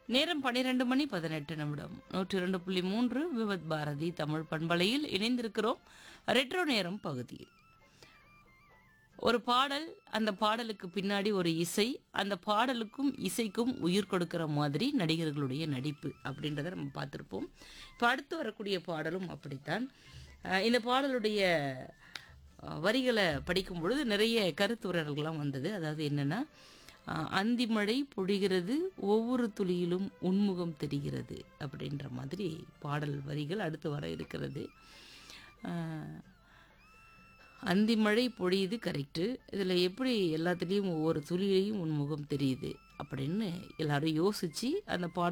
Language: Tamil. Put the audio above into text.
நேரம் பன்னிரண்டு மணி பதினெட்டு நிமிடம் நூற்றி இரண்டு புள்ளி மூன்று விவத் பாரதி தமிழ் பண்பலையில் இணைந்திருக்கிறோம் ரெட்ரோ நேரம் பகுதியில் ஒரு பாடல் அந்த பாடலுக்கு பின்னாடி ஒரு இசை அந்த பாடலுக்கும் இசைக்கும் உயிர் கொடுக்கிற மாதிரி நடிகர்களுடைய நடிப்பு அப்படின்றத நம்ம பார்த்துருப்போம் இப்போ அடுத்து வரக்கூடிய பாடலும் அப்படித்தான் அஹ் இந்த பாடலுடைய அஹ், வரிகளை படிக்கும் பொழுது நிறைய கருத்துரைகள்லாம் வந்தது அதாவது என்னென்னா அந்திமழை பொழிகிறது ஒவ்வொரு துளியிலும் உன்முகம் தெரிகிறது அப்படின்ற மாதிரி பாடல் வரிகள் அடுத்து வர இருக்கிறது அஹ், அந்திமழை பொழியுது கரெக்டு இதில் எப்படி எல்லாத்துலேயும் ஒவ்வொரு துளியிலையும் உன் முகம் தெரியுது அப்படின்னு எல்லாரும் யோசித்து அந்த பாடல்